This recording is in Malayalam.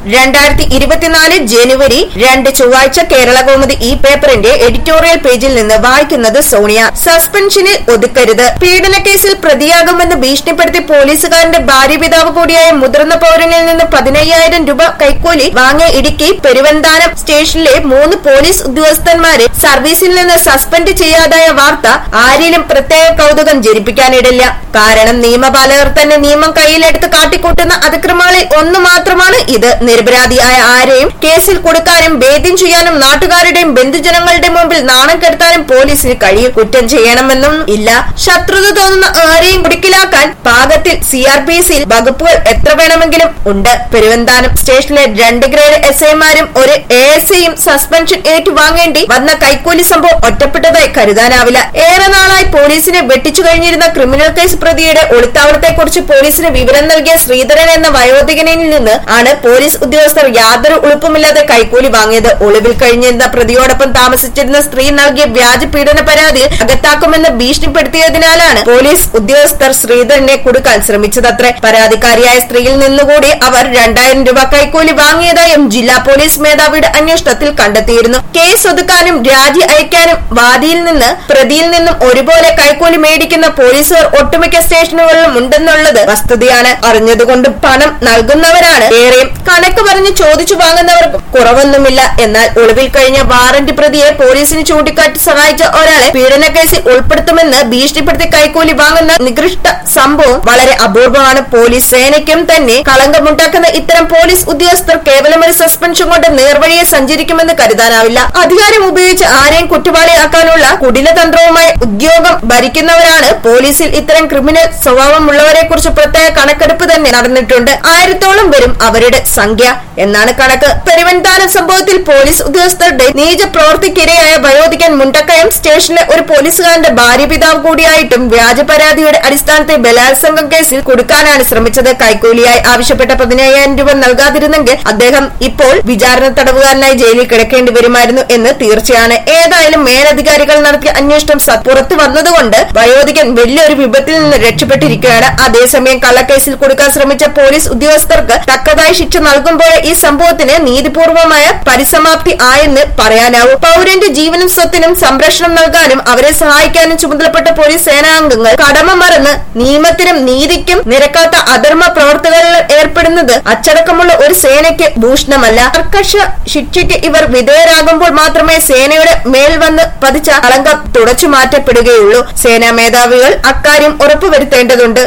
രണ്ടായിരത്തി ഇരുപത്തിനാല് ജനുവരി രണ്ട് ചൊവ്വാഴ്ച കേരള കൗമുദി ഈ പേപ്പറിന്റെ എഡിറ്റോറിയൽ പേജിൽ നിന്ന് വായിക്കുന്നത് സോണിയ സസ്പെൻഷനിൽ ഒതുക്കരുത് പീഡനക്കേസിൽ പ്രതിയാകുമെന്ന് ഭീഷണിപ്പെടുത്തി പോലീസുകാരന്റെ ഭാര്യ പിതാവ് കൂടിയായ മുതിർന്ന പൗരനിൽ നിന്ന് പതിനയ്യായിരം രൂപ കൈക്കൂലി വാങ്ങിയ ഇടുക്കി പെരുവന്താനം സ്റ്റേഷനിലെ മൂന്ന് പോലീസ് ഉദ്യോഗസ്ഥന്മാരെ സർവീസിൽ നിന്ന് സസ്പെൻഡ് ചെയ്യാതായ വാർത്ത ആരിലും പ്രത്യേക കൗതുകം ജനിപ്പിക്കാനിടില്ല കാരണം നിയമപാലകർ തന്നെ നിയമം കയ്യിലെടുത്ത് കാട്ടിക്കൂട്ടുന്ന അതിക്രമങ്ങളിൽ ഒന്ന് മാത്രമാണ് ഇത് നിരപരാധിയായ ആരെയും കേസിൽ കൊടുക്കാനും ഭേദ്യം ചെയ്യാനും നാട്ടുകാരുടെയും ബന്ധുജനങ്ങളുടെ മുമ്പിൽ നാണം കെടുത്താനും പോലീസിന് കഴിയും കുറ്റം ചെയ്യണമെന്നും ഇല്ല ശത്രുത തോന്നുന്ന ആരെയും കുടുക്കിലാക്കാൻ പാകത്തിൽ സി ആർ പി സിയിൽ വകുപ്പുകൾ എത്ര വേണമെങ്കിലും ഉണ്ട് പെരുവന്താനം സ്റ്റേഷനിലെ രണ്ട് ഗ്രേഡ് എസ് ഐമാരും ഒരു എ എസ് ഐയും സസ്പെൻഷൻ ഏറ്റുവാങ്ങേണ്ടി വന്ന കൈക്കൂലി സംഭവം ഒറ്റപ്പെട്ടതായി കരുതാനാവില്ല ഏറെ നാളായി പോലീസിനെ വെട്ടിച്ചു കഴിഞ്ഞിരുന്ന ക്രിമിനൽ കേസ് പ്രതിയുടെ ഒളിത്താവളത്തെക്കുറിച്ച് പോലീസിന് വിവരം നൽകിയ ശ്രീധരൻ എന്ന വയോധികനിൽ നിന്ന് ആണ് പോലീസ് ഉദ്യോഗസ്ഥർ യാതൊരു ഉളുപ്പുമില്ലാതെ കൈക്കൂലി വാങ്ങിയത് ഒളിവിൽ കഴിഞ്ഞിരുന്ന പ്രതിയോടൊപ്പം താമസിച്ചിരുന്ന സ്ത്രീ നൽകിയ വ്യാജ പീഡന പരാതിയിൽ അകത്താക്കുമെന്ന് ഭീഷണിപ്പെടുത്തിയതിനാലാണ് പോലീസ് ഉദ്യോഗസ്ഥർ ശ്രീധരനെ കൊടുക്കാൻ ശ്രമിച്ചതത്രേ പരാതിക്കാരിയായ സ്ത്രീയിൽ നിന്നുകൂടി അവർ രണ്ടായിരം രൂപ കൈക്കൂലി വാങ്ങിയതായും ജില്ലാ പോലീസ് മേധാവിയുടെ അന്വേഷണത്തിൽ കണ്ടെത്തിയിരുന്നു കേസ് ഒതുക്കാനും രാജി അയക്കാനും വാദിയിൽ നിന്ന് പ്രതിയിൽ നിന്നും ഒരുപോലെ കൈക്കൂലി മേടിക്കുന്ന പോലീസുകാർ ഒട്ടുമിക്ക സ്റ്റേഷനുകളിലും ഉണ്ടെന്നുള്ളത് വസ്തുതയാണ് അറിഞ്ഞതുകൊണ്ട് പണം നൽകുന്നവരാണ് ഏറെയും കണക്ക് പറഞ്ഞ് ചോദിച്ചു വാങ്ങുന്നവർക്ക് കുറവൊന്നുമില്ല എന്നാൽ ഒളിവിൽ കഴിഞ്ഞ വാറന്റ് പ്രതിയെ പോലീസിന് ചൂണ്ടിക്കാട്ടി സഹായിച്ച ഒരാളെ പീഡന കേസിൽ ഉൾപ്പെടുത്തുമെന്ന് ഭീഷണിപ്പെടുത്തി കൈക്കൂലി വാങ്ങുന്ന നികൃഷ്ട സംഭവം വളരെ അപൂർവമാണ് പോലീസ് സേനയ്ക്കും തന്നെ കളങ്കമുണ്ടാക്കുന്ന ഇത്തരം പോലീസ് ഉദ്യോഗസ്ഥർ കേവലം ഒരു സസ്പെൻഷൻ കൊണ്ട് നേർവഴിയെ സഞ്ചരിക്കുമെന്ന് കരുതാനാവില്ല അധികാരം ഉപയോഗിച്ച് ആരെയും കുറ്റവാളിയാക്കാനുള്ള കുടിലതന്ത്രവുമായി ഉദ്യോഗം ഭരിക്കുന്നവരാണ് പോലീസിൽ ഇത്തരം ക്രിമിനൽ സ്വഭാവമുള്ളവരെ കുറിച്ച് പ്രത്യേക കണക്കെടുപ്പ് തന്നെ നടന്നിട്ടുണ്ട് ആയിരത്തോളം വരും അവരുടെ സംഖ്യ എന്നാണ് കണക്ക് പെരുവൻതാനം സംഭവത്തിൽ പോലീസ് ഉദ്യോഗസ്ഥരുടെ നീച പ്രവർത്തിക്കിരയായ വയോധികൻ മുണ്ടക്കയം സ്റ്റേഷനിലെ ഒരു പോലീസുകാരന്റെ ഭാര്യ പിതാവ് കൂടിയായിട്ടും വ്യാജ പരാതിയുടെ അടിസ്ഥാനത്തിൽ ബലാത്സംഗം കേസിൽ കൊടുക്കാനാണ് ശ്രമിച്ചത് കൈക്കൂലിയായി ആവശ്യപ്പെട്ട പതിനയ്യായിരം രൂപ നൽകാതിരുന്നെങ്കിൽ അദ്ദേഹം ഇപ്പോൾ വിചാരണ തടവുകാരനായി ജയിലിൽ കിടക്കേണ്ടി വരുമായിരുന്നു എന്ന് തീർച്ചയാണ് ഏതായാലും മേലധികാരികൾ നടത്തിയ അന്വേഷണം സ- പുറത്തു വന്നതുകൊണ്ട് വയോധികൻ വലിയൊരു വിപത്തിൽ നിന്ന് രക്ഷപ്പെട്ടിരിക്കുകയാണ് അതേസമയം കള്ളക്കേസിൽ കൊടുക്കാൻ ശ്രമിച്ച പോലീസ് ഉദ്യോഗസ്ഥർക്ക് തക്കതായ ശിക്ഷ നൽകുമ്പോൾ ഈ സംഭവത്തിന് നീതിപൂർവമായ പരിസമാപ്തി ആയെന്ന് പറയാനാവൂ പൗരന്റെ ജീവനും സ്വത്തിനും സംരക്ഷണം നൽകാനും അവരെ സഹായിക്കാനും ചുമതലപ്പെട്ട പോലീസ് സേനാംഗങ്ങൾ കടമ മറന്ന് നിയമത്തിനും നീതിക്കും നിരക്കാത്ത അധർമ്മ പ്രവർത്തനങ്ങളിൽ ഏർപ്പെടുന്നത് അച്ചടക്കമുള്ള ഒരു സേനയ്ക്ക് ഭൂഷണമല്ല കർക്കശ ശിക്ഷയ്ക്ക് ഇവർ വിധേയരാകുമ്പോൾ മാത്രമേ സേനയുടെ മേൽ വന്ന് പതിച്ച കളങ്കം തുടച്ചു മാറ്റപ്പെടുകയുള്ളൂ സേനാ മേധാവികൾ അക്കാര്യം ഉറപ്പുവരുത്തേണ്ടതുണ്ട്